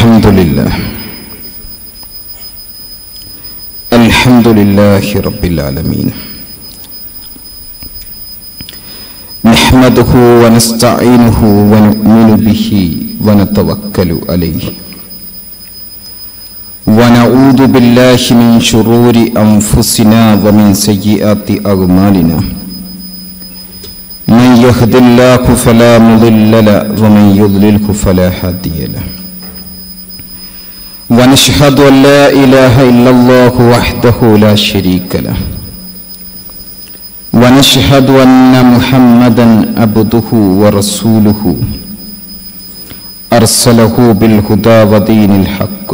الحمد لله الحمد لله رب العالمين نحمده ونستعينه ونؤمن به ونتوكل عليه ونعوذ بالله من شرور أنفسنا ومن سيئات أعمالنا من يهد الله فلا مضل له ومن يضلله فلا هادي له ونشهد أن لا إله إلا الله وحده لا شريك له ونشهد أن محمدا عبده ورسوله أرسله بالهدى ودين الحق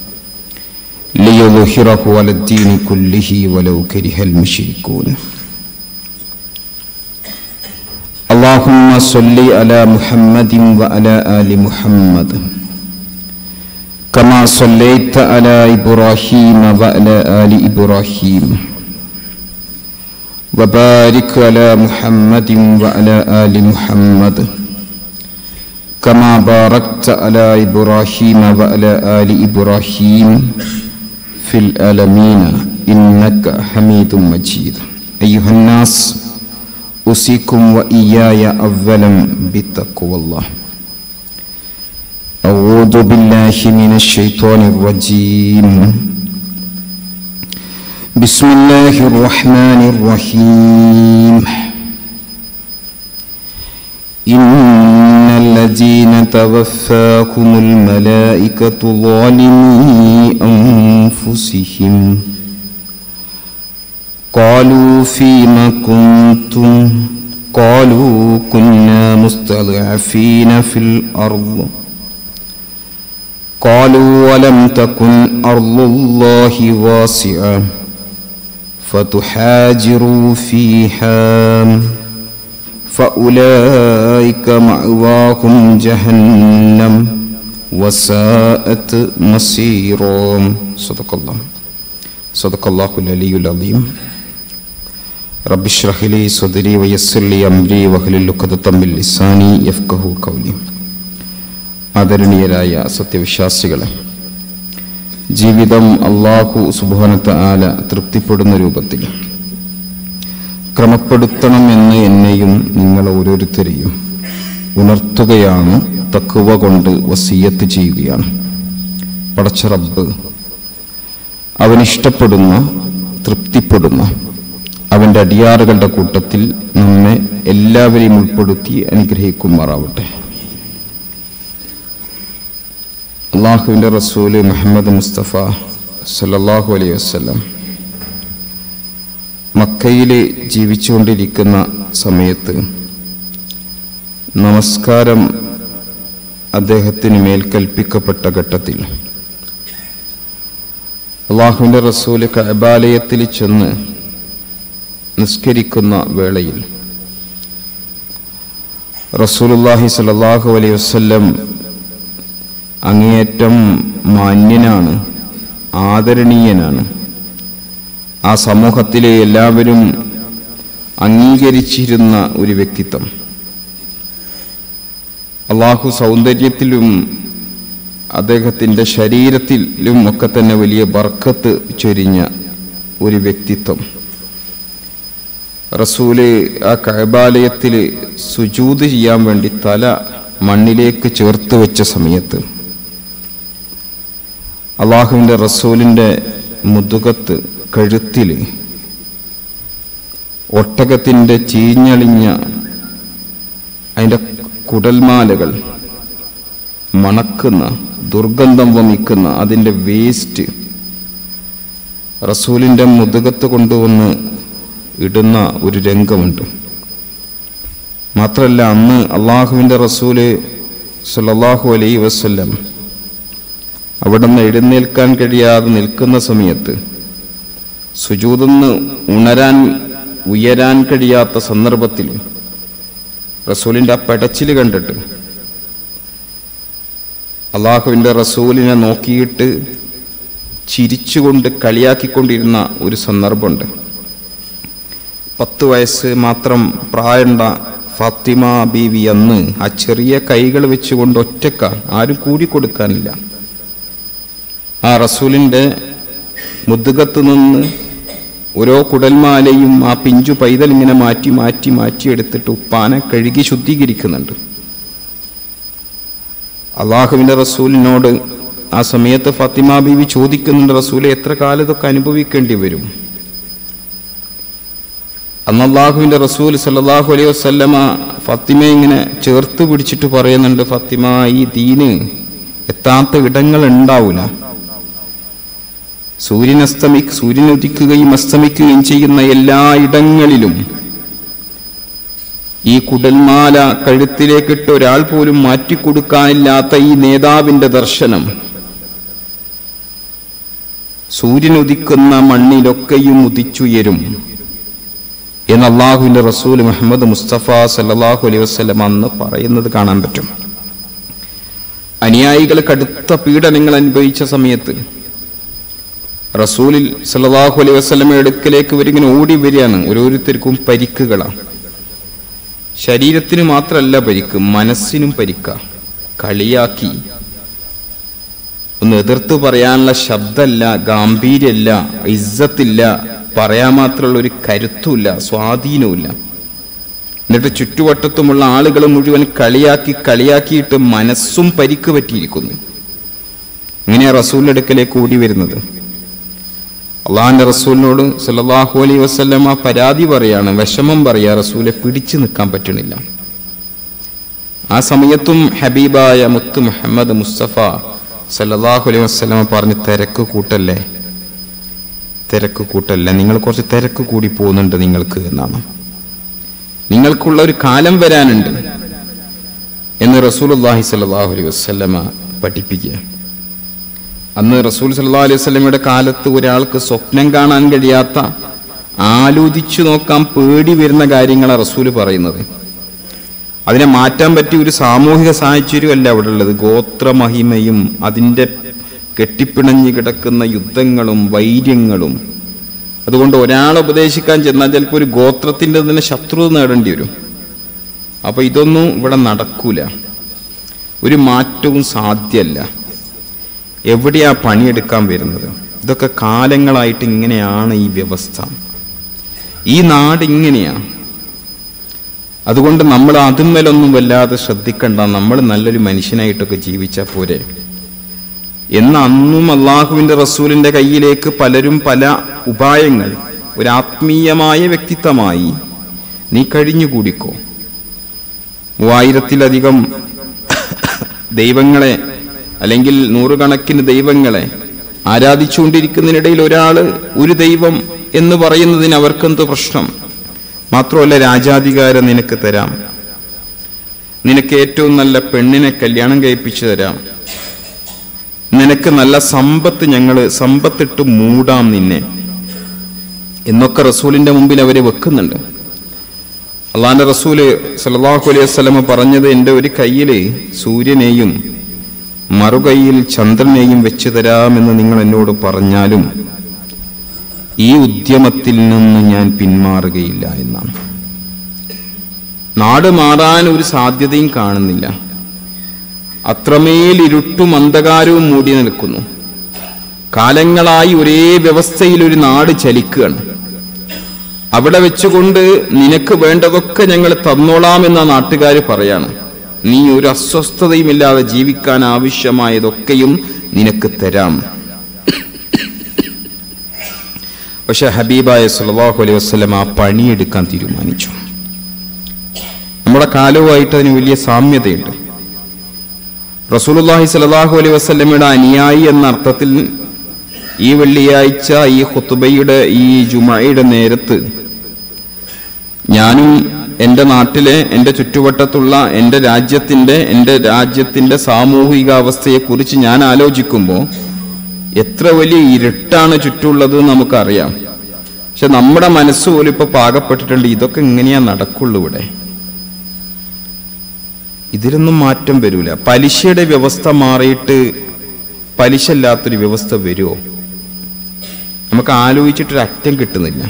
ليظهره على الدين كله ولو كره المشركون اللهم صل على محمد وعلى آل محمد كما صليت على إبراهيم وعلى آل إبراهيم وبارك على محمد وعلى آل محمد كما باركت على إبراهيم وعلى آل إبراهيم في العالمين إنك حميد مجيد أيها الناس أوصيكم وإياي أولا بتقوى الله أعوذ بالله من الشيطان الرجيم بسم الله الرحمن الرحيم إن الذين توفاكم الملائكة ظالمي أنفسهم قالوا فيما كنتم قالوا كنا مستضعفين في الأرض قالوا ولم تكن أرض الله واسعة فتحاجروا فيها فأولئك مأواهم جهنم وساءت مصيرا صدق الله صدق الله العلي العظيم رب اشرح لي صدري ويسر لي أمري واحلل عقدة من لساني يفقهوا قولي ആദരണീയരായ സത്യവിശ്വാസികളെ ജീവിതം അള്ളാഹു സുബാനത്ത ആല തൃപ്തിപ്പെടുന്ന രൂപത്തിൽ ക്രമപ്പെടുത്തണമെന്ന് എന്നെയും നിങ്ങൾ ഓരോരുത്തരെയും ഉണർത്തുകയാണ് തക്കുവ കൊണ്ട് വസീയത്ത് ചെയ്യുകയാണ് പടച്ച റബ്ബ് അവനിഷ്ടപ്പെടുന്ന തൃപ്തിപ്പെടുന്ന അവൻ്റെ അടിയാറുകളുടെ കൂട്ടത്തിൽ നമ്മെ എല്ലാവരെയും ഉൾപ്പെടുത്തി അനുഗ്രഹിക്കുമാറാവട്ടെ അള്ളാഹുവിൻ്റെ റസൂല് മുഹമ്മദ് മുസ്തഫ സല്ലല്ലാഹു അലൈഹി വസ്ലം മക്കയിൽ ജീവിച്ചുകൊണ്ടിരിക്കുന്ന സമയത്ത് നമസ്കാരം അദ്ദേഹത്തിന് മേൽ കൽപ്പിക്കപ്പെട്ട ഘട്ടത്തിൽ അള്ളാഹുവിൻ്റെ റസൂല് കബാലയത്തിൽ ചെന്ന് നിസ്കരിക്കുന്ന വേളയിൽ റസൂലുല്ലാഹി സല്ലല്ലാഹു അലൈഹി വസല്ലം അങ്ങേയറ്റം മാന്യനാണ് ആദരണീയനാണ് ആ സമൂഹത്തിലെ എല്ലാവരും അംഗീകരിച്ചിരുന്ന ഒരു വ്യക്തിത്വം അള്ളാഹു സൗന്ദര്യത്തിലും അദ്ദേഹത്തിൻ്റെ ശരീരത്തിലും ഒക്കെ തന്നെ വലിയ ബർക്കത്ത് ചൊരിഞ്ഞ ഒരു വ്യക്തിത്വം റസൂല് ആ കഴബാലയത്തിൽ സുജൂത് ചെയ്യാൻ വേണ്ടി തല മണ്ണിലേക്ക് ചേർത്ത് വെച്ച സമയത്ത് അള്ളാഹുവിൻ്റെ റസൂലിൻ്റെ മുതുകത്ത് കഴുത്തിൽ ഒട്ടകത്തിൻ്റെ ചീഞ്ഞളിഞ്ഞ അതിൻ്റെ കുടൽമാലകൾ മണക്കുന്ന ദുർഗന്ധം വമിക്കുന്ന അതിൻ്റെ വേസ്റ്റ് റസൂലിൻ്റെ മുതുകത്ത് കൊണ്ടുവന്ന് ഇടുന്ന ഒരു രംഗമുണ്ട് മാത്രമല്ല അന്ന് അള്ളാഹുവിൻ്റെ റസൂല് സല്ലല്ലാഹു അലൈ വസ്ല്ലം അവിടെ നിന്ന് എഴുന്നേൽക്കാൻ കഴിയാതെ നിൽക്കുന്ന സമയത്ത് സുജൂതെന്ന് ഉണരാൻ ഉയരാൻ കഴിയാത്ത സന്ദർഭത്തിൽ റസൂലിൻ്റെ ആ പെടച്ചിൽ കണ്ടിട്ട് അള്ളാഹുവിൻ്റെ റസൂലിനെ നോക്കിയിട്ട് ചിരിച്ചുകൊണ്ട് കളിയാക്കിക്കൊണ്ടിരുന്ന ഒരു സന്ദർഭമുണ്ട് പത്ത് വയസ്സ് മാത്രം പ്രായണ്ട ഫാത്തിമ ബീവി അന്ന് ആ ചെറിയ കൈകൾ വെച്ചുകൊണ്ട് ഒറ്റക്ക ആരും കൂടി കൊടുക്കാനില്ല ആ റസൂലിൻ്റെ മുതുകത്ത് നിന്ന് ഓരോ കുടൽമാലയും ആ പിഞ്ചു പൈതൽ ഇങ്ങനെ മാറ്റി മാറ്റി മാറ്റി എടുത്തിട്ട് ഉപ്പാനെ കഴുകി ശുദ്ധീകരിക്കുന്നുണ്ട് അള്ളാഹുവിൻ്റെ റസൂലിനോട് ആ സമയത്ത് ഫത്തിമ ബീവി ചോദിക്കുന്നുണ്ട് റസൂലെ എത്ര കാലം ഇതൊക്കെ അനുഭവിക്കേണ്ടി വരും അന്ന് അള്ളാഹുവിൻ്റെ റസൂൽ സല്ലാഹു അലൈഹി വസ്ല്ലമ ഫത്തിമ ഇങ്ങനെ ചേർത്ത് പിടിച്ചിട്ട് പറയുന്നുണ്ട് ഫത്തിമ ഈ ദീന് എത്താത്ത ഇടങ്ങൾ ഉണ്ടാവില്ല സൂര്യൻ അസ്തമി സൂര്യൻ ഉദിക്കുകയും അസ്തമിക്കുകയും ചെയ്യുന്ന എല്ലാ ഇടങ്ങളിലും ഈ കുടൽമാല കഴുത്തിലേക്കിട്ട് ഒരാൾ പോലും മാറ്റിക്കൊടുക്കാനില്ലാത്ത ഈ നേതാവിന്റെ ദർശനം സൂര്യൻ ഉദിക്കുന്ന മണ്ണിലൊക്കെയും ഉദിച്ചുയരും എന്ന് അള്ളാഹുവിന്റെ റസൂൽ മുഹമ്മദ് മുസ്തഫ സല്ലാഹു അലൈഹി വസ്ലം അന്ന് പറയുന്നത് കാണാൻ പറ്റും അനുയായികൾ കടുത്ത പീഡനങ്ങൾ അനുഭവിച്ച സമയത്ത് റസൂലിൽ സല്ലാഹു അലൈഹി വസ്ലമ അടുക്കലേക്ക് ഇവരിങ്ങനെ ഓടി വരികയാണ് ഓരോരുത്തർക്കും പരിക്കുകളാണ് ശരീരത്തിന് മാത്രമല്ല പരിക്ക് മനസ്സിനും പരിക്ക കളിയാക്കി ഒന്ന് എതിർത്ത് പറയാനുള്ള ശബ്ദമല്ല ഗാംഭീര്യല്ല ഇസ്സത്തില്ല പറയാൻ മാത്രമുള്ള ഒരു കരുത്തുമില്ല സ്വാധീനവുമില്ല എന്നിട്ട് ചുറ്റുവട്ടത്തുമുള്ള ആളുകൾ മുഴുവൻ കളിയാക്കി കളിയാക്കിയിട്ട് മനസ്സും പരിക്ക് പറ്റിയിരിക്കുന്നു ഇങ്ങനെയാ റസൂലിന്റെ അടുക്കലേക്ക് ഓടി വരുന്നത് അള്ളാഹിന്റെ റസൂലിനോട് സല്ലാഹു അലൈ വസ്ലമ പരാതി പറയാണ് വിഷമം പറയാ റസൂലെ പിടിച്ചു നിൽക്കാൻ പറ്റണില്ല ആ സമയത്തും ഹബീബായ മുത്ത് മുഹമ്മദ് മുസ്തഫ സല്ലാഹു അലൈഹി വസ്ലമ പറഞ്ഞ് തിരക്ക് കൂട്ടല്ലേ തിരക്ക് കൂട്ടല്ല നിങ്ങൾ കുറച്ച് തിരക്ക് കൂടി പോകുന്നുണ്ട് നിങ്ങൾക്ക് എന്നാണ് നിങ്ങൾക്കുള്ള ഒരു കാലം വരാനുണ്ട് എന്ന് റസൂൽ അള്ളാഹി സല്ലാഹു അലൈഹി വസ്ലമ പഠിപ്പിക്കുക അന്ന് റസൂൽ സല്ലാ അലൈഹി സ്വലമയുടെ കാലത്ത് ഒരാൾക്ക് സ്വപ്നം കാണാൻ കഴിയാത്ത ആലോചിച്ചു നോക്കാൻ പേടി വരുന്ന കാര്യങ്ങളാണ് റസൂല് പറയുന്നത് അതിനെ മാറ്റാൻ പറ്റിയ ഒരു സാമൂഹിക സാഹചര്യമല്ല അവിടെ ഉള്ളത് ഗോത്രമഹിമയും അതിൻ്റെ കെട്ടിപ്പിണഞ്ഞു കിടക്കുന്ന യുദ്ധങ്ങളും വൈര്യങ്ങളും അതുകൊണ്ട് ഒരാളെ ഉപദേശിക്കാൻ ചെന്നാൽ ചിലപ്പോൾ ഒരു ഗോത്രത്തിൻ്റെ തന്നെ ശത്രുത നേടേണ്ടി വരും അപ്പൊ ഇതൊന്നും ഇവിടെ നടക്കൂല ഒരു മാറ്റവും സാധ്യല്ല എവിടെയാ പണിയെടുക്കാൻ വരുന്നത് ഇതൊക്കെ കാലങ്ങളായിട്ട് ഇങ്ങനെയാണ് ഈ വ്യവസ്ഥ ഈ നാട് ഇങ്ങനെയാ അതുകൊണ്ട് നമ്മൾ അതുമ്മലൊന്നും വല്ലാതെ ശ്രദ്ധിക്കണ്ട നമ്മൾ നല്ലൊരു മനുഷ്യനായിട്ടൊക്കെ ജീവിച്ചാൽ പോരെ എന്ന് അന്നും അള്ളാഹുവിന്റെ റസൂലിന്റെ കയ്യിലേക്ക് പലരും പല ഉപായങ്ങൾ ഒരു ആത്മീയമായ വ്യക്തിത്വമായി നീ കഴിഞ്ഞുകൂടിക്കോ മൂവായിരത്തിലധികം ദൈവങ്ങളെ അല്ലെങ്കിൽ നൂറുകണക്കിന് ദൈവങ്ങളെ ആരാധിച്ചുകൊണ്ടിരിക്കുന്നതിനിടയിൽ ഒരാള് ഒരു ദൈവം എന്ന് പറയുന്നതിന് അവർക്കെന്ത് പ്രശ്നം മാത്രമല്ല രാജാധികാരം നിനക്ക് തരാം നിനക്ക് ഏറ്റവും നല്ല പെണ്ണിനെ കല്യാണം കഴിപ്പിച്ചു തരാം നിനക്ക് നല്ല സമ്പത്ത് ഞങ്ങള് സമ്പത്തിട്ട് മൂടാം നിന്നെ എന്നൊക്കെ റസൂലിന്റെ മുമ്പിൽ അവരെ വെക്കുന്നുണ്ട് അള്ളാന്റെ റസൂല് സലാഹു അലൈഹി വസ്ലമ പറഞ്ഞത് എൻ്റെ ഒരു കയ്യില് സൂര്യനെയും മറുകൈയിൽ ചന്ദ്രനെയും വെച്ചു തരാമെന്ന് നിങ്ങൾ എന്നോട് പറഞ്ഞാലും ഈ ഉദ്യമത്തിൽ നിന്ന് ഞാൻ പിന്മാറുകയില്ല എന്നാണ് നാട് മാറാൻ ഒരു സാധ്യതയും കാണുന്നില്ല അത്രമേൽ ഇരുട്ടും അന്ധകാരവും മൂടി നിൽക്കുന്നു കാലങ്ങളായി ഒരേ വ്യവസ്ഥയിൽ ഒരു നാട് ചലിക്കുകയാണ് അവിടെ വെച്ചുകൊണ്ട് നിനക്ക് വേണ്ടതൊക്കെ ഞങ്ങൾ തന്നോളാം എന്ന നാട്ടുകാർ പറയാണ് നീ ഒരു അസ്വസ്ഥതയുമില്ലാതെ ജീവിക്കാൻ ആവശ്യമായതൊക്കെയും നിനക്ക് തരാം പക്ഷെ ഹബീബായ സുല്ലാഹു അലൈഹി വസ്ലം ആ പണിയെടുക്കാൻ തീരുമാനിച്ചു നമ്മുടെ കാലവുമായിട്ട് അതിന് വലിയ സാമ്യതയുണ്ട് റസൂലുല്ലാഹി സലാഹു അലൈഹി വസ്ലമയുടെ അനുയായി എന്ന അർത്ഥത്തിൽ ഈ വെള്ളിയാഴ്ച ഈ ഹുത്തുബയുടെ ഈ ജുമയുടെ നേരത്ത് ഞാനും എൻ്റെ നാട്ടിലെ എൻ്റെ ചുറ്റുവട്ടത്തുള്ള എൻ്റെ രാജ്യത്തിൻ്റെ എൻ്റെ രാജ്യത്തിൻ്റെ സാമൂഹിക അവസ്ഥയെക്കുറിച്ച് ഞാൻ ആലോചിക്കുമ്പോൾ എത്ര വലിയ ഇരുട്ടാണ് ചുറ്റുള്ളത് നമുക്കറിയാം പക്ഷെ നമ്മുടെ മനസ്സ് പോലും ഇപ്പൊ പാകപ്പെട്ടിട്ടുണ്ട് ഇതൊക്കെ എങ്ങനെയാ നടക്കുള്ളൂ ഇവിടെ ഇതിലൊന്നും മാറ്റം വരൂല പലിശയുടെ വ്യവസ്ഥ മാറിയിട്ട് പലിശ ഇല്ലാത്തൊരു വ്യവസ്ഥ വരുമോ നമുക്ക് ആലോചിച്ചിട്ടൊരു അറ്റം കിട്ടുന്നില്ല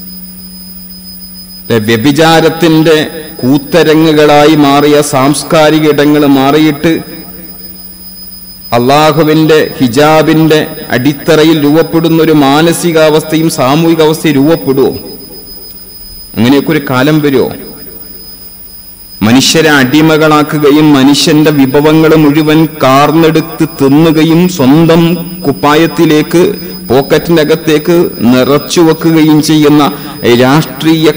വ്യഭിചാരത്തിന്റെ കൂത്തരങ്ങുകളായി മാറിയ സാംസ്കാരിക ഇടങ്ങൾ മാറിയിട്ട് അള്ളാഹുവിന്റെ ഹിജാബിന്റെ അടിത്തറയിൽ രൂപപ്പെടുന്ന ഒരു മാനസികാവസ്ഥയും സാമൂഹികാവസ്ഥയും രൂപപ്പെടുമോ അങ്ങനെയൊക്കെ ഒരു കാലം വരുമോ മനുഷ്യരെ അടിമകളാക്കുകയും മനുഷ്യന്റെ വിഭവങ്ങൾ മുഴുവൻ കാർന്നെടുത്ത് തിന്നുകയും സ്വന്തം കുപ്പായത്തിലേക്ക് പോക്കറ്റിന്റെ അകത്തേക്ക് നിറച്ചു വെക്കുകയും ചെയ്യുന്ന രാഷ്ട്രീയ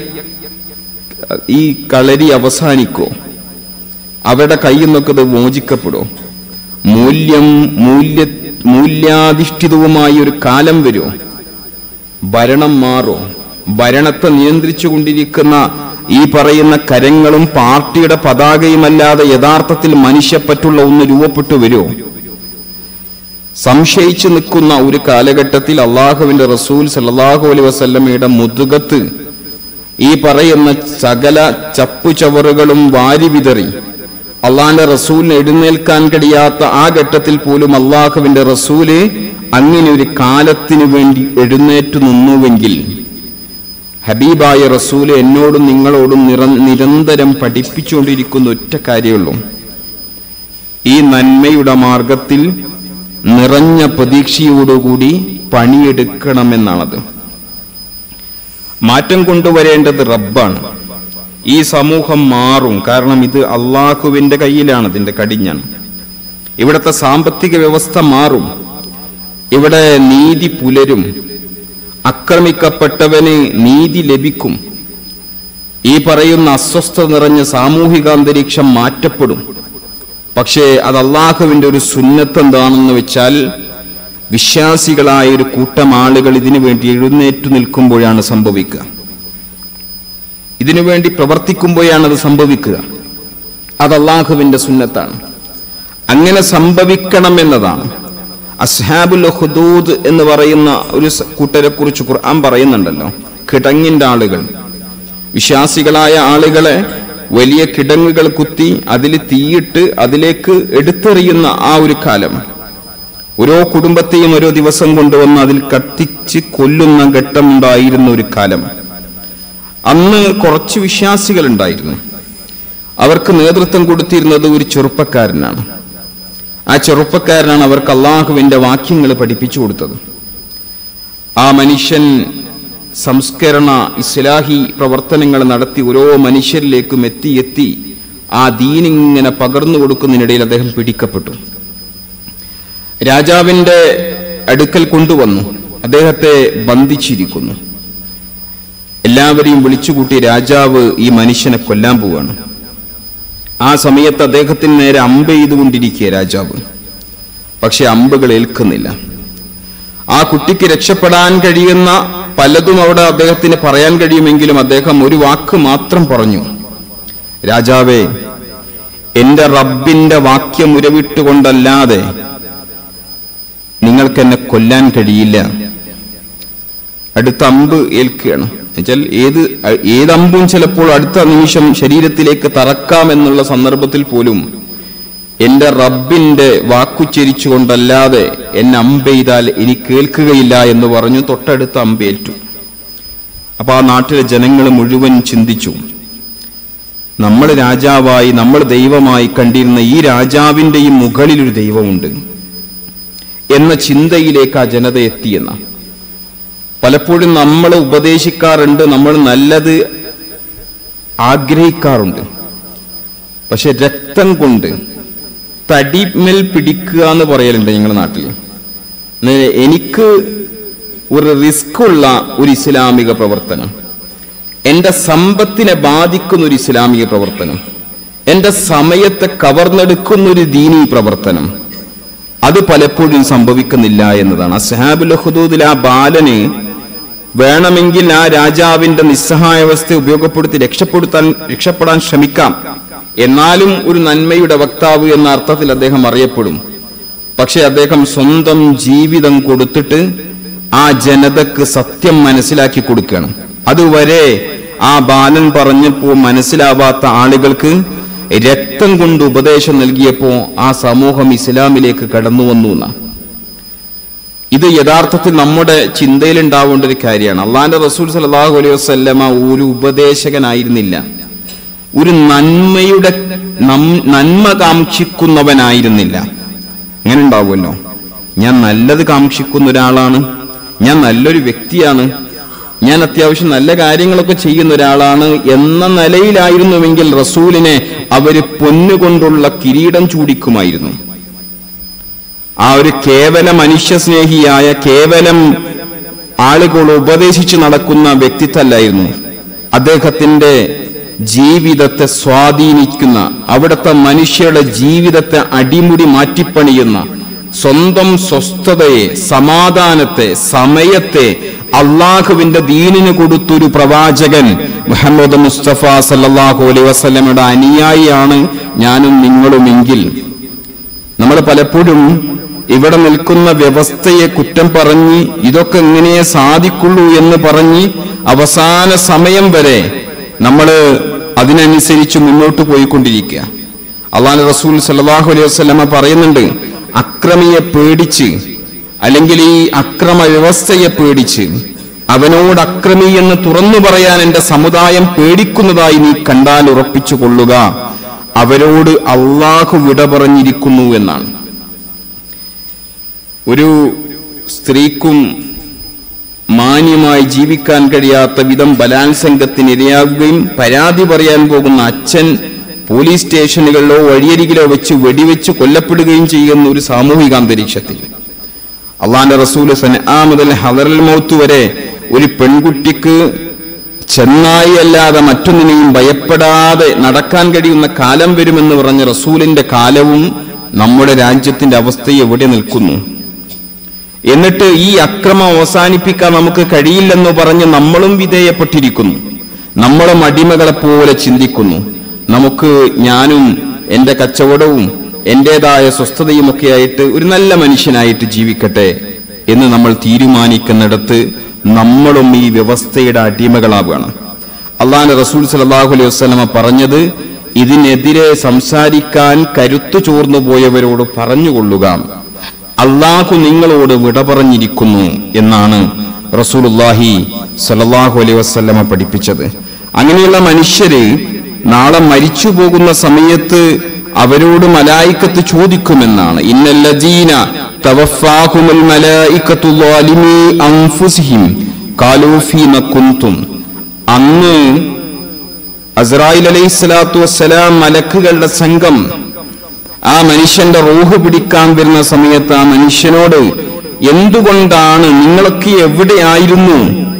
ഈ കളരി അവസാനിക്കോ അവരുടെ കയ്യിൽ നിന്നൊക്കെ ഇത് മോചിക്കപ്പെടുമോ മൂല്യം മൂല്യ മൂല്യാധിഷ്ഠിതവുമായ ഒരു കാലം വരുമോ ഭരണം മാറോ ഭരണത്തെ നിയന്ത്രിച്ചു കൊണ്ടിരിക്കുന്ന ഈ പറയുന്ന കരങ്ങളും പാർട്ടിയുടെ പതാകയുമല്ലാതെ യഥാർത്ഥത്തിൽ മനുഷ്യപ്പറ്റുള്ള ഒന്ന് രൂപപ്പെട്ടു വരുമോ സംശയിച്ചു നിൽക്കുന്ന ഒരു കാലഘട്ടത്തിൽ അള്ളാഹുവിന്റെ റസൂൽ സല്ലാഹു അലൈ വസല്ലമയുടെ മുതുകത്ത് ഈ പറയുന്ന സകല ചപ്പുചവറുകളും വാരി വിതറി അള്ളാന്റെ റസൂലിന് എഴുന്നേൽക്കാൻ കഴിയാത്ത ആ ഘട്ടത്തിൽ പോലും അള്ളാഹുവിന്റെ റസൂല് അങ്ങനെ ഒരു കാലത്തിനു വേണ്ടി എഴുന്നേറ്റു നിന്നുവെങ്കിൽ ഹബീബായ റസൂല് എന്നോടും നിങ്ങളോടും നിറ നിരന്തരം പഠിപ്പിച്ചുകൊണ്ടിരിക്കുന്ന ഒറ്റ കാര്യമുള്ളൂ ഈ നന്മയുടെ മാർഗത്തിൽ നിറഞ്ഞ പ്രതീക്ഷയോടുകൂടി പണിയെടുക്കണമെന്നാണത് മാറ്റം കൊണ്ടുവരേണ്ടത് റബ്ബാണ് ഈ സമൂഹം മാറും കാരണം ഇത് അള്ളാഹുവിന്റെ കയ്യിലാണ് ഇതിന്റെ കടിഞ്ഞാണ് ഇവിടുത്തെ സാമ്പത്തിക വ്യവസ്ഥ മാറും ഇവിടെ നീതി പുലരും ആക്രമിക്കപ്പെട്ടവന് നീതി ലഭിക്കും ഈ പറയുന്ന അസ്വസ്ഥത നിറഞ്ഞ സാമൂഹിക അന്തരീക്ഷം മാറ്റപ്പെടും പക്ഷേ അത് അള്ളാഹുവിന്റെ ഒരു സുന്നത്ത് എന്താണെന്ന് വെച്ചാൽ വിശ്വാസികളായ ഒരു കൂട്ടം ആളുകൾ ഇതിനു വേണ്ടി എഴുന്നേറ്റു നിൽക്കുമ്പോഴാണ് സംഭവിക്കുക ഇതിനു വേണ്ടി പ്രവർത്തിക്കുമ്പോഴാണ് അത് സംഭവിക്കുക അത് അള്ളാഹുവിന്റെ സുന്നത്താണ് അങ്ങനെ സംഭവിക്കണം എന്നതാണ് അസ്ഹാബുൽ ഹുദൂദ് എന്ന് പറയുന്ന ഒരു സ- കൂട്ടരെ കുറിച്ച് ഖുർആൻ പറയുന്നുണ്ടല്ലോ കിടങ്ങിന്റെ ആളുകൾ വിശ്വാസികളായ ആളുകളെ വലിയ കിടങ്ങുകൾ കുത്തി അതിൽ തീയിട്ട് അതിലേക്ക് എടുത്തെറിയുന്ന ആ ഒരു കാലം ഓരോ കുടുംബത്തെയും ഓരോ ദിവസം കൊണ്ടുവന്ന് അതിൽ കത്തിച്ച് കൊല്ലുന്ന ഘട്ടമുണ്ടായിരുന്ന ഒരു കാലം അന്ന് കുറച്ച് വിശ്വാസികൾ ഉണ്ടായിരുന്നു അവർക്ക് നേതൃത്വം കൊടുത്തിരുന്നത് ഒരു ചെറുപ്പക്കാരനാണ് ആ ചെറുപ്പക്കാരനാണ് അവർക്ക് അള്ളാഹുവിന്റെ വാക്യങ്ങൾ പഠിപ്പിച്ചു കൊടുത്തത് ആ മനുഷ്യൻ സംസ്കരണ ഇസ്ലാഹി പ്രവർത്തനങ്ങൾ നടത്തി ഓരോ മനുഷ്യരിലേക്കും എത്തി എത്തി ആ ദീനിങ്ങനെ പകർന്നു കൊടുക്കുന്നതിനിടയിൽ അദ്ദേഹം പിടിക്കപ്പെട്ടു രാജാവിന്റെ അടുക്കൽ കൊണ്ടുവന്നു അദ്ദേഹത്തെ ബന്ധിച്ചിരിക്കുന്നു എല്ലാവരെയും വിളിച്ചുകൂട്ടി രാജാവ് ഈ മനുഷ്യനെ കൊല്ലാൻ പോവാണ് ആ സമയത്ത് അദ്ദേഹത്തിന് നേരെ അമ്പ് ചെയ്തുകൊണ്ടിരിക്കുക രാജാവ് പക്ഷെ അമ്പുകൾ ഏൽക്കുന്നില്ല ആ കുട്ടിക്ക് രക്ഷപ്പെടാൻ കഴിയുന്ന പലതും അവിടെ അദ്ദേഹത്തിന് പറയാൻ കഴിയുമെങ്കിലും അദ്ദേഹം ഒരു വാക്ക് മാത്രം പറഞ്ഞു രാജാവേ എന്റെ റബ്ബിന്റെ വാക്യം ഉരവിട്ടുകൊണ്ടല്ലാതെ നിങ്ങൾക്ക് എന്നെ കൊല്ലാൻ കഴിയില്ല അടുത്ത അമ്പ് ഏൽക്കുകയാണ് എന്നുവെച്ചാൽ ഏത് ഏത് അമ്പും ചിലപ്പോൾ അടുത്ത നിമിഷം ശരീരത്തിലേക്ക് തറക്കാം എന്നുള്ള സന്ദർഭത്തിൽ പോലും എന്റെ റബ്ബിന്റെ വാക്കുച്ചരിച്ചുകൊണ്ടല്ലാതെ എന്നെ അമ്പെയ്താൽ ഇനി കേൾക്കുകയില്ല എന്ന് പറഞ്ഞു തൊട്ടടുത്ത അമ്പേറ്റു അപ്പൊ ആ നാട്ടിലെ ജനങ്ങൾ മുഴുവൻ ചിന്തിച്ചു നമ്മൾ രാജാവായി നമ്മൾ ദൈവമായി കണ്ടിരുന്ന ഈ രാജാവിന്റെയും മുകളിൽ ഒരു ദൈവമുണ്ട് എന്ന ചിന്തയിലേക്ക് ആ ജനത എത്തിയെന്ന പലപ്പോഴും നമ്മൾ ഉപദേശിക്കാറുണ്ട് നമ്മൾ നല്ലത് ആഗ്രഹിക്കാറുണ്ട് പക്ഷെ രക്തം കൊണ്ട് തടിമേൽ പിടിക്കുക എന്ന് പറയലുണ്ട് ഞങ്ങളുടെ നാട്ടിൽ എന്ന് എനിക്ക് ഒരു റിസ്ക് ഉള്ള ഒരു ഇസ്ലാമിക പ്രവർത്തനം എന്റെ സമ്പത്തിനെ ബാധിക്കുന്ന ഒരു ഇസ്ലാമിക പ്രവർത്തനം എന്റെ സമയത്തെ കവർന്നെടുക്കുന്ന ഒരു ദീനീ പ്രവർത്തനം അത് പലപ്പോഴും സംഭവിക്കുന്നില്ല എന്നതാണ് അസ്ഹാബുൽ ഹുദൂദിൽ ആ ബാലന് വേണമെങ്കിൽ ആ രാജാവിന്റെ നിസ്സഹായാവസ്ഥ ഉപയോഗപ്പെടുത്തി രക്ഷപ്പെടുത്താൻ രക്ഷപ്പെടാൻ ശ്രമിക്കാം എന്നാലും ഒരു നന്മയുടെ വക്താവ് എന്ന അർത്ഥത്തിൽ അദ്ദേഹം അറിയപ്പെടും പക്ഷെ അദ്ദേഹം സ്വന്തം ജീവിതം കൊടുത്തിട്ട് ആ ജനതക്ക് സത്യം മനസ്സിലാക്കി കൊടുക്കുകയാണ് അതുവരെ ആ ബാലൻ പറഞ്ഞപ്പോ മനസ്സിലാവാത്ത ആളുകൾക്ക് രക്തം കൊണ്ട് ഉപദേശം നൽകിയപ്പോ ആ സമൂഹം ഇസ്ലാമിലേക്ക് കടന്നു വന്നു എന്നാ ഇത് യഥാർത്ഥത്തിൽ നമ്മുടെ ചിന്തയിൽ ഉണ്ടാവേണ്ട ഒരു കാര്യമാണ് അള്ളാന്റെ റസൂൽ സലാഹു അലൈഹി വസ്ല്ലമ ഒരു ഉപദേശകനായിരുന്നില്ല ഒരു നന്മയുടെ നം- നന്മ കാക്ഷിക്കുന്നവനായിരുന്നില്ല അങ്ങനെ ഉണ്ടാവുമല്ലോ ഞാൻ നല്ലത് കാക്ഷിക്കുന്ന ഒരാളാണ് ഞാൻ നല്ലൊരു വ്യക്തിയാണ് ഞാൻ അത്യാവശ്യം നല്ല കാര്യങ്ങളൊക്കെ ചെയ്യുന്ന ഒരാളാണ് എന്ന നിലയിലായിരുന്നുവെങ്കിൽ റസൂലിനെ അവര് പൊന്നുകൊണ്ടുള്ള കിരീടം ചൂടിക്കുമായിരുന്നു ആ ഒരു കേവല മനുഷ്യസ്നേഹിയായ കേവലം ആളുകൾ ഉപദേശിച്ച് നടക്കുന്ന വ്യക്തിത്വല്ലായിരുന്നു അദ്ദേഹത്തിന്റെ ജീവിതത്തെ സ്വാധീനിക്കുന്ന അവിടുത്തെ മനുഷ്യരുടെ ജീവിതത്തെ അടിമുടി മാറ്റിപ്പണിയുന്ന സ്വന്തം സ്വസ്ഥതയെ സമാധാനത്തെ സമയത്തെ അള്ളാഹുവിന്റെ ദീനിന് കൊടുത്തൊരു പ്രവാചകൻ മുഹമ്മദ് മുസ്തഫ സല്ലാഹു അലൈ വസ്ലമയുടെ അനുയായിയാണ് ഞാനും നിങ്ങളുമെങ്കിൽ നമ്മൾ പലപ്പോഴും ഇവിടെ നിൽക്കുന്ന വ്യവസ്ഥയെ കുറ്റം പറഞ്ഞ് ഇതൊക്കെ എങ്ങനെയേ സാധിക്കുള്ളൂ എന്ന് പറഞ്ഞ് അവസാന സമയം വരെ നമ്മൾ അതിനനുസരിച്ച് മുന്നോട്ട് പോയിക്കൊണ്ടിരിക്കുക അള്ളാഹ് റസൂൽ സല്ലാഹു അലൈഹി വസ്ലമ പറയുന്നുണ്ട് അക്രമിയെ പേടിച്ച് അല്ലെങ്കിൽ ഈ അക്രമ വ്യവസ്ഥയെ പേടിച്ച് അവനോട് അക്രമി എന്ന് തുറന്നു പറയാൻ എന്റെ സമുദായം പേടിക്കുന്നതായി നീ കണ്ടാൽ ഉറപ്പിച്ചു കൊള്ളുക അവരോട് അള്ളാഹു വിട പറഞ്ഞിരിക്കുന്നു എന്നാണ് ഒരു സ്ത്രീക്കും മാന്യമായി ജീവിക്കാൻ കഴിയാത്ത വിധം ബലാത്സംഗത്തിനിരയാകുകയും പരാതി പറയാൻ പോകുന്ന അച്ഛൻ പോലീസ് സ്റ്റേഷനുകളിലോ വഴിയരികിലോ വെച്ച് വെടിവെച്ച് കൊല്ലപ്പെടുകയും ചെയ്യുന്ന ഒരു സാമൂഹിക അന്തരീക്ഷത്തിൽ അള്ളാന്റെ റസൂല് സന മുതൽ ഹദറൽ മൗത്ത് വരെ ഒരു പെൺകുട്ടിക്ക് ചെന്നായി അല്ലാതെ മറ്റൊന്നിനെയും ഭയപ്പെടാതെ നടക്കാൻ കഴിയുന്ന കാലം വരുമെന്ന് പറഞ്ഞ റസൂലിന്റെ കാലവും നമ്മുടെ രാജ്യത്തിന്റെ അവസ്ഥ എവിടെ നിൽക്കുന്നു എന്നിട്ട് ഈ അക്രമം അവസാനിപ്പിക്കാൻ നമുക്ക് കഴിയില്ലെന്ന് പറഞ്ഞ് നമ്മളും വിധേയപ്പെട്ടിരിക്കുന്നു നമ്മളും അടിമകളെ പോലെ ചിന്തിക്കുന്നു നമുക്ക് ഞാനും എന്റെ കച്ചവടവും എന്റേതായ സ്വസ്ഥതയുമൊക്കെ ആയിട്ട് ഒരു നല്ല മനുഷ്യനായിട്ട് ജീവിക്കട്ടെ എന്ന് നമ്മൾ തീരുമാനിക്കുന്നിടത്ത് നമ്മളും ഈ വ്യവസ്ഥയുടെ അടിമകളാവുകയാണ് അള്ളാഹ് റസൂൽ സലാഹു അലൈഹി വസ്ലമ പറഞ്ഞത് ഇതിനെതിരെ സംസാരിക്കാൻ കരുത്തു ചോർന്നു പോയവരോട് പറഞ്ഞുകൊള്ളുക അള്ളാഹു നിങ്ങളോട് വിട പറഞ്ഞിരിക്കുന്നു എന്നാണ് റസൂലുല്ലാഹി സലല്ലാഹു അലൈഹി വസ്ലമ പഠിപ്പിച്ചത് അങ്ങനെയുള്ള മനുഷ്യര് നാളെ മരിച്ചു പോകുന്ന സമയത്ത് അവരോട് മലായിക്കത്ത് ചോദിക്കുമെന്നാണ് ഇന്നല്ലജീന തവഫാഹുമുൽ മലായിക്കത്തു ളാലിമി അൻഫുസിഹിം ഖാലൂ ഫീമ കുൻതും അന്ന് അസ്രായിൽ അലൈഹി സ്വലാത്തു വസ്സലാം മലക്കുകളുടെ സംഘം ആ മനുഷ്യന്റെ റൂഹ് പിടിക്കാൻ വരുന്ന സമയത്ത് ആ മനുഷ്യനോട് എന്തുകൊണ്ടാണ് നിങ്ങളൊക്കെ എവിടെയായിരുന്നു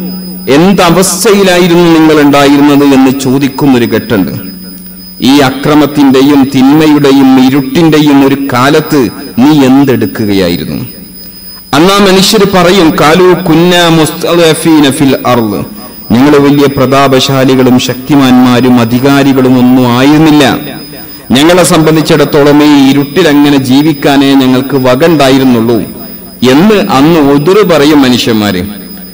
എന്തവസ്ഥയിലായിരുന്നു നിങ്ങൾ ഉണ്ടായിരുന്നത് എന്ന് ചോദിക്കുന്നൊരു ഘട്ടുണ്ട് ഈ അക്രമത്തിന്റെയും തിന്മയുടെയും ഇരുട്ടിന്റെയും ഒരു കാലത്ത് നീ എന്തെടുക്കുകയായിരുന്നു അന്ന് ആ മനുഷ്യർ പറയും കാലു കുന്ന മുസ്തഫീന ഫിൽ അർള് ഞങ്ങൾ വലിയ പ്രതാപശാലികളും ശക്തിമാന്മാരും അധികാരികളും ഒന്നും ആയിരുന്നില്ല ഞങ്ങളെ സംബന്ധിച്ചിടത്തോളം ഈ ഇരുട്ടിൽ അങ്ങനെ ജീവിക്കാനേ ഞങ്ങൾക്ക് വകണ്ടായിരുന്നുള്ളൂ എന്ന് അന്ന് ഒതിറ് പറയും മനുഷ്യന്മാര്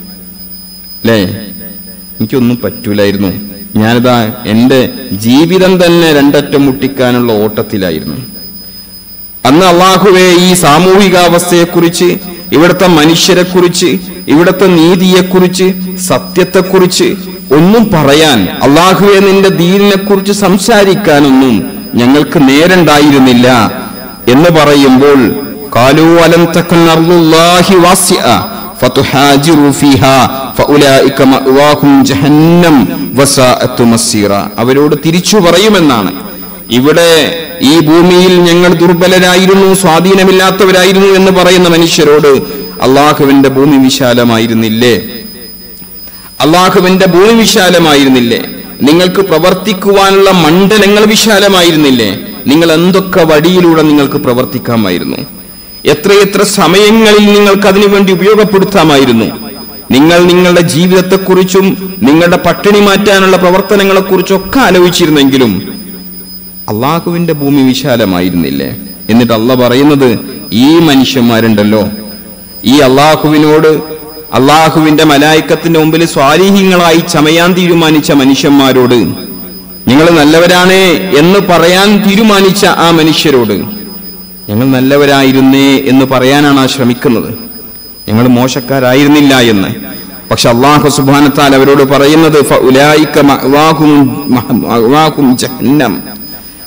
അല്ലേ എനിക്കൊന്നും പറ്റൂലായിരുന്നു ഞാനിതാ എന്റെ ജീവിതം തന്നെ രണ്ടറ്റം മുട്ടിക്കാനുള്ള ഓട്ടത്തിലായിരുന്നു അന്ന് അള്ളാഹുവെ ഈ സാമൂഹികാവസ്ഥയെക്കുറിച്ച് ഇവിടുത്തെ മനുഷ്യരെക്കുറിച്ച് ഇവിടുത്തെ നീതിയെക്കുറിച്ച് സത്യത്തെക്കുറിച്ച് ഒന്നും പറയാൻ അള്ളാഹുവെ നിന്റെ ദീനിനെ കുറിച്ച് സംസാരിക്കാനൊന്നും ഞങ്ങൾക്ക് നേരണ്ടായിരുന്നില്ല എന്ന് പറയുമ്പോൾ കാലു അലം തക്കൻ അർളുല്ലാഹി വാസിഅ ഫതുഹാജിറു ഫീഹാ ഫഉലൈക മഅവാഹും ജഹന്നം വസാഅത്തു മസീറ അവരോട് തിരിച്ചു പറയുമെന്നാണ് ഇവിടെ ഈ ഭൂമിയിൽ ഞങ്ങൾ ദുർബലരായിരുന്നു സ്വാധീനമില്ലാത്തവരായിരുന്നു എന്ന് പറയുന്ന മനുഷ്യരോട് അള്ളാഹുവിന്റെ ഭൂമി വിശാലമായിരുന്നില്ലേ അള്ളാഹുവിന്റെ ഭൂമി വിശാലമായിരുന്നില്ലേ നിങ്ങൾക്ക് പ്രവർത്തിക്കുവാനുള്ള മണ്ഡലങ്ങൾ വിശാലമായിരുന്നില്ലേ നിങ്ങൾ എന്തൊക്കെ വഴിയിലൂടെ നിങ്ങൾക്ക് പ്രവർത്തിക്കാമായിരുന്നു എത്രയെത്ര സമയങ്ങളിൽ നിങ്ങൾക്ക് അതിനുവേണ്ടി ഉപയോഗപ്പെടുത്താമായിരുന്നു നിങ്ങൾ നിങ്ങളുടെ ജീവിതത്തെക്കുറിച്ചും നിങ്ങളുടെ പട്ടിണി മാറ്റാനുള്ള പ്രവർത്തനങ്ങളെക്കുറിച്ചൊക്കെ ആലോചിച്ചിരുന്നെങ്കിലും അള്ളാഹുവിന്റെ ഭൂമി വിശാലമായിരുന്നില്ലേ എന്നിട്ട് അള്ള പറയുന്നത് ഈ മനുഷ്യന്മാരുണ്ടല്ലോ ഈ അള്ളാഹുവിനോട് അള്ളാഹുവിന്റെ മലായിക്കത്തിന്റെ മുമ്പിൽ സ്വാരീഹ്യങ്ങളായി ചമയാൻ തീരുമാനിച്ച മനുഷ്യന്മാരോട് നിങ്ങൾ നല്ലവരാണേ എന്ന് പറയാൻ തീരുമാനിച്ച ആ മനുഷ്യരോട് ഞങ്ങൾ നല്ലവരായിരുന്നേ എന്ന് പറയാനാണ് ആ ശ്രമിക്കുന്നത് ഞങ്ങൾ മോശക്കാരായിരുന്നില്ല എന്ന് പക്ഷെ അള്ളാഹു സുബാനത്താൽ അവരോട് പറയുന്നത് ഫഉലായിക മഅവാഹും മഅവാഹും ജഹന്നം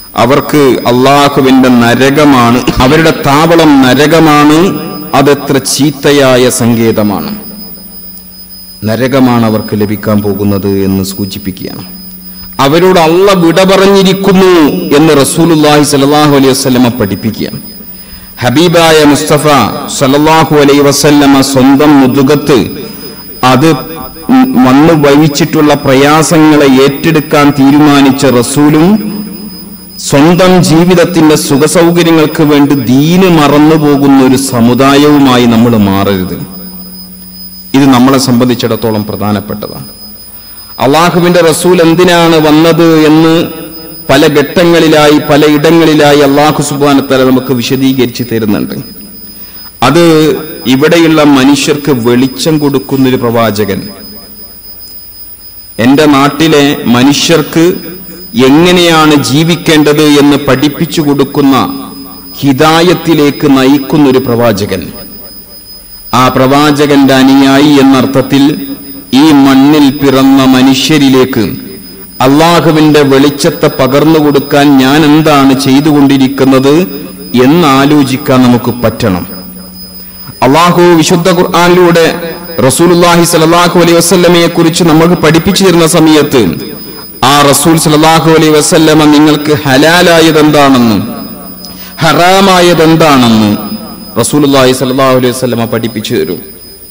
അവർക്ക് അള്ളാഹുവിന്റെ നരകമാണ് അവരുടെ താവളം നരകമാണ് അതെത്ര ചീത്തയായ സങ്കേതമാണ് നരകമാണ് അവർക്ക് ലഭിക്കാൻ പോകുന്നത് എന്ന് സൂചിപ്പിക്കുകയാണ് അവരോട് അള്ള വിട പറഞ്ഞിരിക്കുന്നു എന്ന് റസൂലുല്ലാഹി സലാഹു അലൈഹി വസ്ലമ പഠിപ്പിക്കുകയാണ് ഹബീബായ മുസ്തഫ സല്ലല്ലാഹു അലൈഹി വസല്ലമ സ്വന്തം മുതുകത്ത് അത് വന്നു വഹിച്ചിട്ടുള്ള പ്രയാസങ്ങളെ ഏറ്റെടുക്കാൻ തീരുമാനിച്ച റസൂലും സ്വന്തം ജീവിതത്തിന്റെ സുഖസൗകര്യങ്ങൾക്ക് വേണ്ടി ദീന് മറന്നു പോകുന്ന ഒരു സമുദായവുമായി നമ്മൾ മാറരുത് ഇത് നമ്മളെ സംബന്ധിച്ചിടത്തോളം പ്രധാനപ്പെട്ടതാണ് അള്ളാഹുവിന്റെ റസൂൽ എന്തിനാണ് വന്നത് എന്ന് പല ഘട്ടങ്ങളിലായി പല ഇടങ്ങളിലായി അള്ളാഹു സുബാനത്തല നമുക്ക് വിശദീകരിച്ച് തരുന്നുണ്ട് അത് ഇവിടെയുള്ള മനുഷ്യർക്ക് വെളിച്ചം കൊടുക്കുന്നൊരു പ്രവാചകൻ എന്റെ നാട്ടിലെ മനുഷ്യർക്ക് എങ്ങനെയാണ് ജീവിക്കേണ്ടത് എന്ന് പഠിപ്പിച്ചു കൊടുക്കുന്ന ഹിതായത്തിലേക്ക് നയിക്കുന്ന ഒരു പ്രവാചകൻ ആ പ്രവാചകന്റെ അനുയായി എന്നർത്ഥത്തിൽ ഈ മണ്ണിൽ പിറന്ന മനുഷ്യരിലേക്ക് അള്ളാഹുവിന്റെ വെളിച്ചത്തെ പകർന്നു കൊടുക്കാൻ ഞാൻ എന്താണ് ചെയ്തുകൊണ്ടിരിക്കുന്നത് എന്ന് ആലോചിക്കാൻ നമുക്ക് പറ്റണം അള്ളാഹു വിശുദ്ധ ഖുർആാനിലൂടെ റസൂലുല്ലാഹി സലാഹു അലൈഹി വസ്ല്ലമയെ കുറിച്ച് നമുക്ക് പഠിപ്പിച്ചു തരുന്ന സമയത്ത് ആ റസൂൽ സലാഹു അലൈഹി വസ്ല്ലമ നിങ്ങൾക്ക് ഹലാലായത് എന്താണെന്നും ഹറാമായത് എന്താണെന്ന് റസൂലുല്ലാഹി സലാഹു അലൈഹി വസ്ല്ലമ പഠിപ്പിച്ചു തരും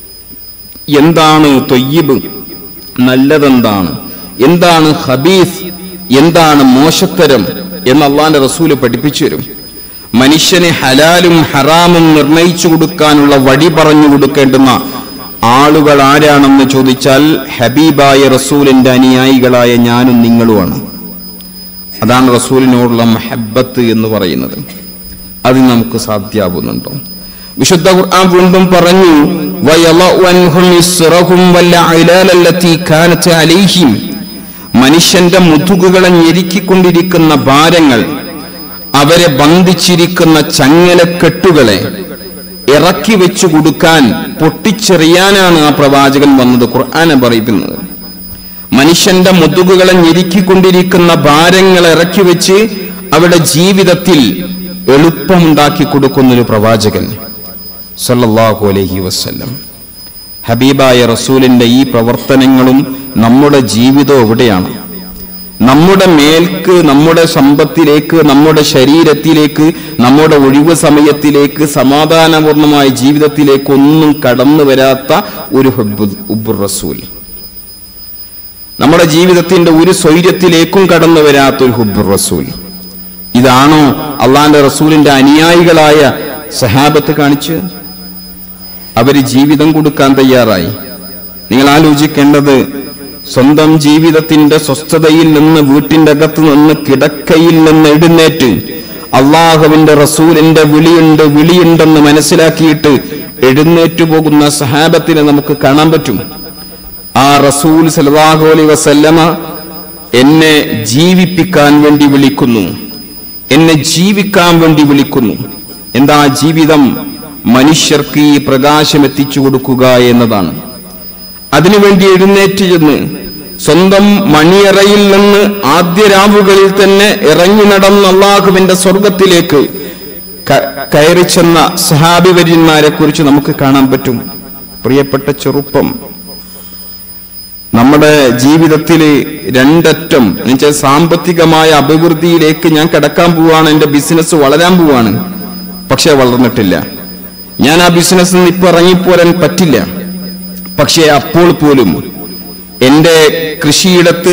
എന്താണ് തൊയ്യബ് നല്ലതെന്താണ് എന്താണ് ഹബീസ് എന്താണ് മോശത്തരം എന്ന് അള്ളാന്റെ റസൂല് പഠിപ്പിച്ചു തരും മനുഷ്യന് ഹലാലും ഹറാമും നിർണയിച്ചു കൊടുക്കാനുള്ള വഴി പറഞ്ഞു കൊടുക്കേണ്ടുന്ന ആളുകൾ ആരാണെന്ന് ചോദിച്ചാൽ ഹബീബായ റസൂലിന്റെ അനുയായികളായ ഞാനും നിങ്ങളുമാണ് അതാണ് റസൂലിനോടുള്ള മഹബത്ത് എന്ന് പറയുന്നത് അത് നമുക്ക് സാധ്യാവുന്നുണ്ടോ വിശുദ്ധ ഖുർആൻ വീണ്ടും പറഞ്ഞു വയളഉ അൻഹും ഇസ്റഹും വല്ലഅലാലല്ലതി കാനത് അലൈഹിം മനുഷ്യന്റെ മുതുകുകളെ ഞെരുക്കിക്കൊണ്ടിരിക്കുന്ന ഭാരങ്ങൾ അവരെ ബന്ധിച്ചിരിക്കുന്ന ചങ്ങലക്കെട്ടുകളെ ഇറക്കി വെച്ചു കൊടുക്കാൻ പൊട്ടിച്ചെറിയാനാണ് ആ പ്രവാചകൻ വന്നത് ഖുർആനെ പറയുന്നത് മനുഷ്യന്റെ മുതുകുകളെ ഞെരുക്കിക്കൊണ്ടിരിക്കുന്ന ഭാരങ്ങൾ ഇറക്കി വെച്ച് അവരുടെ ജീവിതത്തിൽ എളുപ്പമുണ്ടാക്കി കൊടുക്കുന്ന ഒരു പ്രവാചകൻ സല്ലല്ലാഹു അലൈഹി വസല്ലം ഹബീബായ റസൂലിന്റെ ഈ പ്രവർത്തനങ്ങളും നമ്മുടെ ജീവിതവും എവിടെയാണ് നമ്മുടെ മേൽക്ക് നമ്മുടെ സമ്പത്തിലേക്ക് നമ്മുടെ ശരീരത്തിലേക്ക് നമ്മുടെ ഒഴിവ് സമയത്തിലേക്ക് സമാധാനപൂർണമായ ജീവിതത്തിലേക്ക് ഒന്നും കടന്നു വരാത്ത ഒരു ഉബുർ റസൂൽ നമ്മുടെ ജീവിതത്തിന്റെ ഒരു സ്വൈര്യത്തിലേക്കും കടന്നു വരാത്ത ഒരു ഹുബുർ റസൂൽ ഇതാണോ അള്ളാന്റെ റസൂലിന്റെ അനുയായികളായ സഹാബത്ത് കാണിച്ച് അവര് ജീവിതം കൊടുക്കാൻ തയ്യാറായി നിങ്ങൾ ആലോചിക്കേണ്ടത് സ്വന്തം ജീവിതത്തിന്റെ സ്വസ്ഥതയിൽ നിന്ന് വീട്ടിന്റെ അകത്ത് നിന്ന് കിടക്കയിൽ നിന്ന് എഴുന്നേറ്റ് അള്ളാഹുവിന്റെ റസൂലിന്റെ വിളിയുണ്ട് വിളിയുണ്ടെന്ന് മനസ്സിലാക്കിയിട്ട് എഴുന്നേറ്റു പോകുന്ന സഹാബത്തിനെ നമുക്ക് കാണാൻ പറ്റും ആ റസൂൽ സലാഹു അലൈ വസല്ലമ എന്നെ ജീവിപ്പിക്കാൻ വേണ്ടി വിളിക്കുന്നു എന്നെ ജീവിക്കാൻ വേണ്ടി വിളിക്കുന്നു എന്താ ജീവിതം മനുഷ്യർക്ക് ഈ പ്രകാശം എത്തിച്ചു കൊടുക്കുക എന്നതാണ് അതിനുവേണ്ടി എഴുന്നേറ്റ് ചെന്ന് സ്വന്തം മണിയറയിൽ നിന്ന് ആദ്യ രാവുകളിൽ തന്നെ ഇറങ്ങി നടന്ന അള്ളാഹുവിന്റെ സ്വർഗത്തിലേക്ക് കയറി ചെന്ന സഹാബിവര്യന്മാരെ കുറിച്ച് നമുക്ക് കാണാൻ പറ്റും പ്രിയപ്പെട്ട ചെറുപ്പം നമ്മുടെ ജീവിതത്തിൽ രണ്ടറ്റം എന്നുവെച്ചാൽ സാമ്പത്തികമായ അഭിവൃദ്ധിയിലേക്ക് ഞാൻ കിടക്കാൻ പോവാണ് എന്റെ ബിസിനസ് വളരാൻ പോവാണ് പക്ഷെ വളർന്നിട്ടില്ല ഞാൻ ആ ബിസിനസ് നിന്ന് ഇപ്പൊ ഇറങ്ങിപ്പോരാൻ പറ്റില്ല പക്ഷേ അപ്പോൾ പോലും എന്റെ കൃഷിയിടത്ത്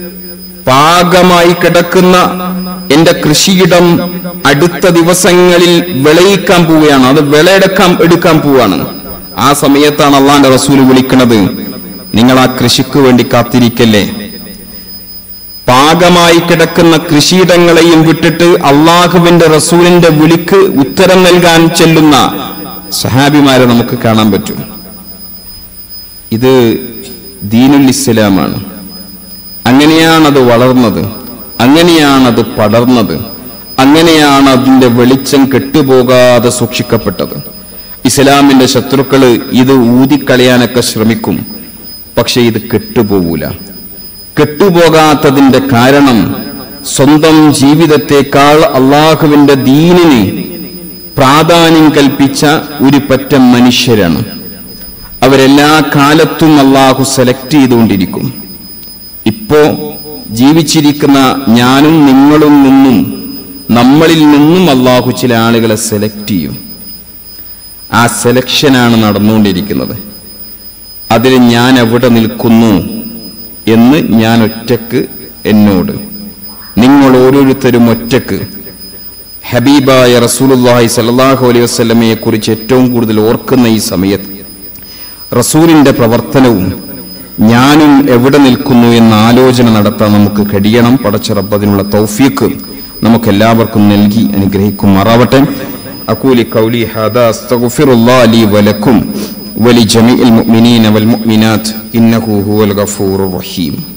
പാകമായി കിടക്കുന്ന എന്റെ കൃഷിയിടം അടുത്ത ദിവസങ്ങളിൽ വിളയിക്കാൻ പോവുകയാണ് അത് വിളയെടുക്കാൻ എടുക്കാൻ പോവാണ് ആ സമയത്താണ് അള്ളാന്റെ റസൂല് വിളിക്കുന്നത് നിങ്ങൾ ആ കൃഷിക്ക് വേണ്ടി കാത്തിരിക്കല്ലേ പാകമായി കിടക്കുന്ന കൃഷിയിടങ്ങളെയും വിട്ടിട്ട് അള്ളാഹുവിന്റെ റസൂലിന്റെ വിളിക്ക് ഉത്തരം നൽകാൻ ചെല്ലുന്ന സഹാബിമാരെ നമുക്ക് കാണാൻ പറ്റും ഇത് ദീനുൽ ഇസ്ലാമാണ് അങ്ങനെയാണത് വളർന്നത് അങ്ങനെയാണത് പടർന്നത് അങ്ങനെയാണ് അതിന്റെ വെളിച്ചം കെട്ടുപോകാതെ സൂക്ഷിക്കപ്പെട്ടത് ഇസ്ലാമിന്റെ ശത്രുക്കള് ഇത് ഊതിക്കളയാനൊക്കെ ശ്രമിക്കും പക്ഷെ ഇത് കെട്ടുപോകൂല കെട്ടുപോകാത്തതിന്റെ കാരണം സ്വന്തം ജീവിതത്തെക്കാൾ അള്ളാഹുവിന്റെ ദീനിന് പ്രാധാന്യം കൽപ്പിച്ച ഒരു പറ്റം മനുഷ്യരാണ് അവരെല്ലാ കാലത്തും അള്ളാഹു സെലക്ട് ചെയ്തുകൊണ്ടിരിക്കും ഇപ്പോ ജീവിച്ചിരിക്കുന്ന ഞാനും നിങ്ങളും നിന്നും നമ്മളിൽ നിന്നും അള്ളാഹു ചില ആളുകളെ സെലക്ട് ചെയ്യും ആ സെലക്ഷനാണ് നടന്നുകൊണ്ടിരിക്കുന്നത് അതിൽ ഞാൻ എവിടെ നിൽക്കുന്നു എന്ന് ഞാൻ ഒറ്റക്ക് എന്നോട് നിങ്ങൾ ഓരോരുത്തരും ഒറ്റക്ക് ഹബീബായ റസൂലുള്ളാഹി സല്ലല്ലാഹു അലൈഹി വസല്ലമയെ കുറിച്ച് ഏറ്റവും കൂടുതൽ ഓർക്കുന്ന ഈ സമയത്ത് റസൂലിന്റെ പ്രവർത്തനവും ഞാനും എവിടെ നിൽക്കുന്നു എന്ന ആലോചന നടത്താൻ നമുക്ക് കഴിയണം പടച്ച റബ്ബതിനുള്ള തൗഫീക്ക് നമുക്ക് എല്ലാവർക്കും നൽകി അനുഗ്രഹിക്കുമാറാവട്ടെ അക്കൂലി കൗലി ഹാദാ അസ്തഗ്ഫിറുല്ലാഹ ലി വലക്കും ولجميع المؤمنين والمؤمنات إنه هو الغفور الرحيم